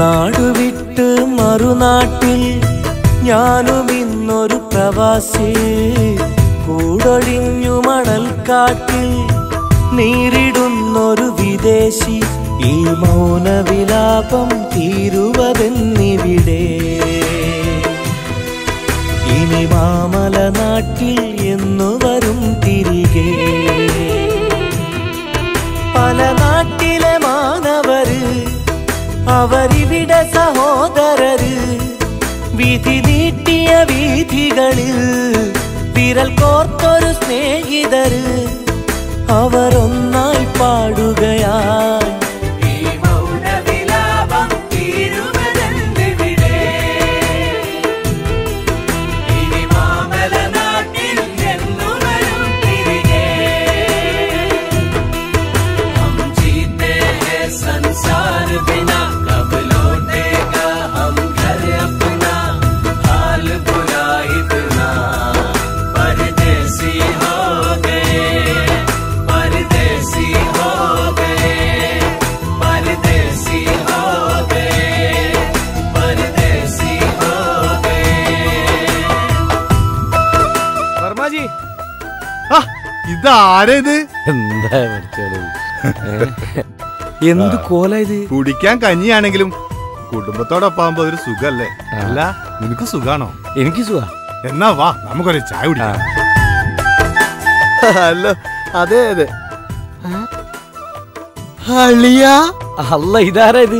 നാടുവിട്ട് മറുനാട്ടിൽ ഞാനും ഇന്നൊരു പ്രവാസി കൂടൊഴിഞ്ഞു മണൽക്കാട്ടിൽ നീരിടുന്നൊരു വിദേശി ഈ മൗനവിലാപം തീരുവതെന്നിവിടെ ഇനി മാമല നാട്ടിൽ എന്നു വരും തിരികെ പല നാട്ടിലെ മാനവര് അവരിവിടെ സഹോദരര് വിധി നീട്ടിയ വീഥികളിൽ വിരൽ കോർത്തൊരു സ്നേഹിതര് അവരൊന്നായി പാടുകയായി ഈ മൗനവിലാപം തീരുവതെന്നിവിടെ ഇനി മാമല നാട്ടിൽ എന്നു വരും തിരികെ हम जीते हैं संसार बिना कब लौटेगा हम घर अपना हाल बुरा इतना परदेसी हो गए परदेसी हो गए परदेसी हो गए परदेसी हो गए വർമാജി ആ, ഇതാരേത് എന്താ പഠിച്ചോളൂ എന്ത് കോല ഇത് കുടിക്കാൻ കഞ്ഞിയാണെങ്കിലും കുടുംബത്തോടൊപ്പം ആകുമ്പോ ഒരു സുഖല്ലേ അല്ല നിനക്ക് സുഖാണോ എനിക്ക് സുഖ എന്നാ വാ നമുക്കൊരു ചായ കുടിക്കാം അല്ലോ അതെ അതെ അളിയാ അല്ല ഇതാരാ ഇത്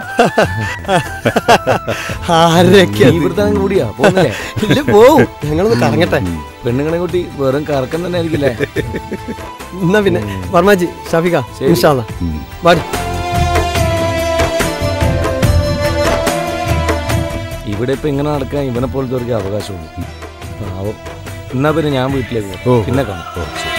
ആരൊക്കെ നീ ഇവിടുത്തെ അങ്ങ് കൂടിയാ പോകുന്നില്ലേ ഇല്ല പോവും ഞങ്ങളൊന്ന് കറങ്ങട്ടെ പെണ്ണുങ്ങളെ കൂട്ടി വെറും കറക്കം തന്നെ ആയിരിക്കില്ലേ എന്നാ പിന്നെ വർമാജി ഷാഫിക ശരി. ഇൻഷാല്ല വാടി ഇവിടെ ഇപ്പൊ ഇങ്ങനെ നടക്കാൻ ഇവനെ പോലത്തെ അവകാശമുള്ളൂ പാവം എന്നാ പിന്നെ ഞാൻ വീട്ടിലേക്ക് ഓ. പോകും പിന്നെ കാണാം ഓ, ശരി.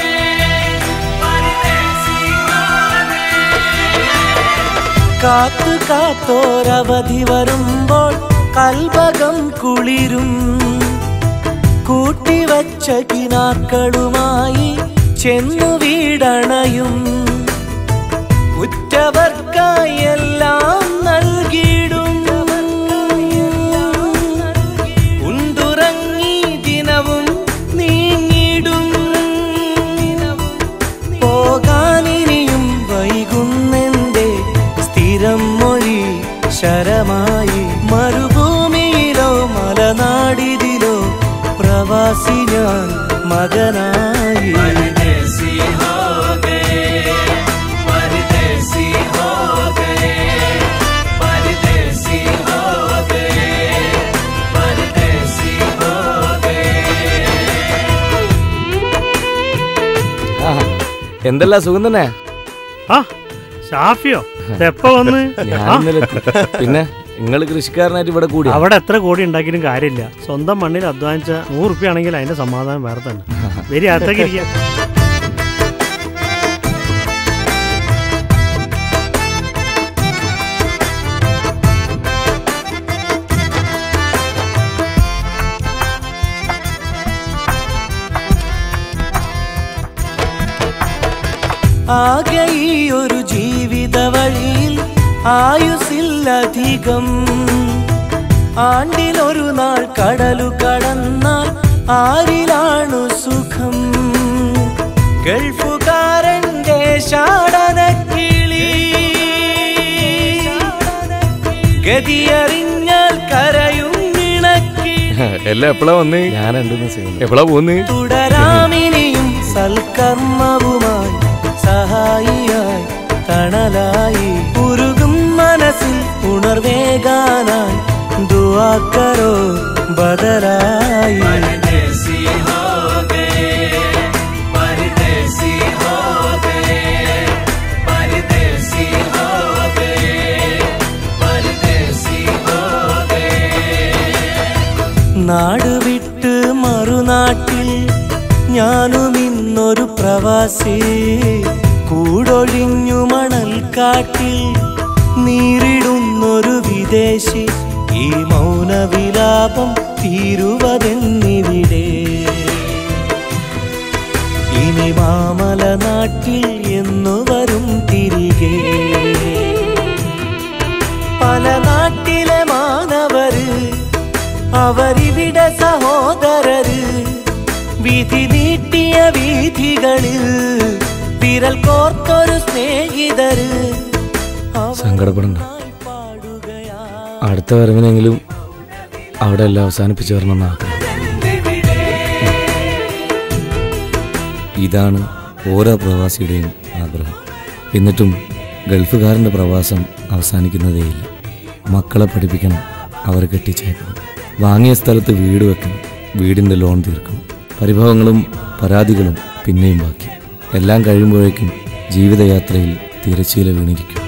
കാത്തു കാത്തോരവധി വരുമ്പോൾ കൽഭകം കുളിരും കൂട്ടിവച്ച കിനാക്കളുമായി ചെന്നു വീടണയും ഉറ്റവർക്കായി എല്ലാം നൽകിയിടും ഉണ്ടുറങ്ങി ദിനവും നീങ്ങിടും പോകാനിനിയും വൈകുന്നെന്റെ സ്ഥിരം മൊഴി ശരമായി മരുഭൂമിയിലോ മലനാടിതിലോ പ്രവാസി ഞാൻ മകനായി ആ, എന്തല്ല സുഖം തന്നെ ആ ഷാഫിയോ എപ്പ വന്ന് ഞാൻ ആ, ഇന്നലെ എത്തി. പിന്നെ നിങ്ങൾ കൃഷിക്കാരനായിട്ട് ഇവിടെ കൂടി അവിടെ എത്ര കോടി ഉണ്ടാക്കിയിട്ടും കാര്യമില്ല സ്വന്തം മണ്ണിൽ അധ്വാനിച്ച നൂറ് റുപ്യ ആണെങ്കിൽ അതിന്റെ സമാധാനം വേറെ തന്നെ വരി അകത്തേക്ക് ഇരിക്കാം ആകെ ഈ ഒരു ജീവിത വഴിയിൽ ആയുസില്ലധികം ആണ്ടിലൊരു നാൾ കടലു കടന്നാൽ ആരിലാണു സുഖം ഗൾഫുകാരന്റെ ഷാടനക്കിളി ഗതിയറിഞ്ഞാൽ കരയും ഇണക്കി എല്ലാം എപ്പോഴാ വന്ന് ഞാൻ രണ്ടു ദിവസം എപ്പോഴാ പോന്ന് തുടരാമിനിയും സൽക്കർമ്മവുമായി സഹായിയായി തണലായി ഉരുകും മനസ്സിൽ ഉണർവേകാനായി ദുവാക്കരോ ബദലായി നാട് വിട്ട് മറുനാട്ടിൽ ഞാനും ഇന്നൊരു പ്രവാസി കൂടൊഴിഞ്ഞു മണൽക്കാട്ടിൽ നീരിടുന്നൊരു വിദേശി ഈ മൗനവിലാപം തീരുവതെന്നിവിടെ ഇനി മാമല നാട്ടിൽ എന്നു വരും തിരികെ പല നാട്ടിൽ അവരിവിടെ സഹോദരര് വിധി നീട്ടിയ വീഥികളിൽ വിരൽ കോർത്തൊരു സ്നേഹിതര് സങ്കടപ്പെടണ്ട അടുത്ത വരവിനെങ്കിലും അവിടെ എല്ലാം അവസാനിപ്പിച്ചു വരണമെന്ന് ആഗ്രഹം ഇതാണ് ഓരോ പ്രവാസിയുടെയും ആഗ്രഹം എന്നിട്ടും ഗൾഫുകാരൻ്റെ പ്രവാസം അവസാനിക്കുന്നതേയില്ല മക്കളെ പഠിപ്പിക്കണം അവരെ കെട്ടിച്ചേക്കണം വാങ്ങിയ സ്ഥലത്ത് വീട് വെക്കണം വീടിൻ്റെ ലോൺ തീർക്കണം പരിഭവങ്ങളും പരാതികളും പിന്നെയും ബാക്കി എല്ലാം കഴിയുമ്പോഴേക്കും ജീവിതയാത്രയിൽ തിരശ്ശീല വീണിരിക്കും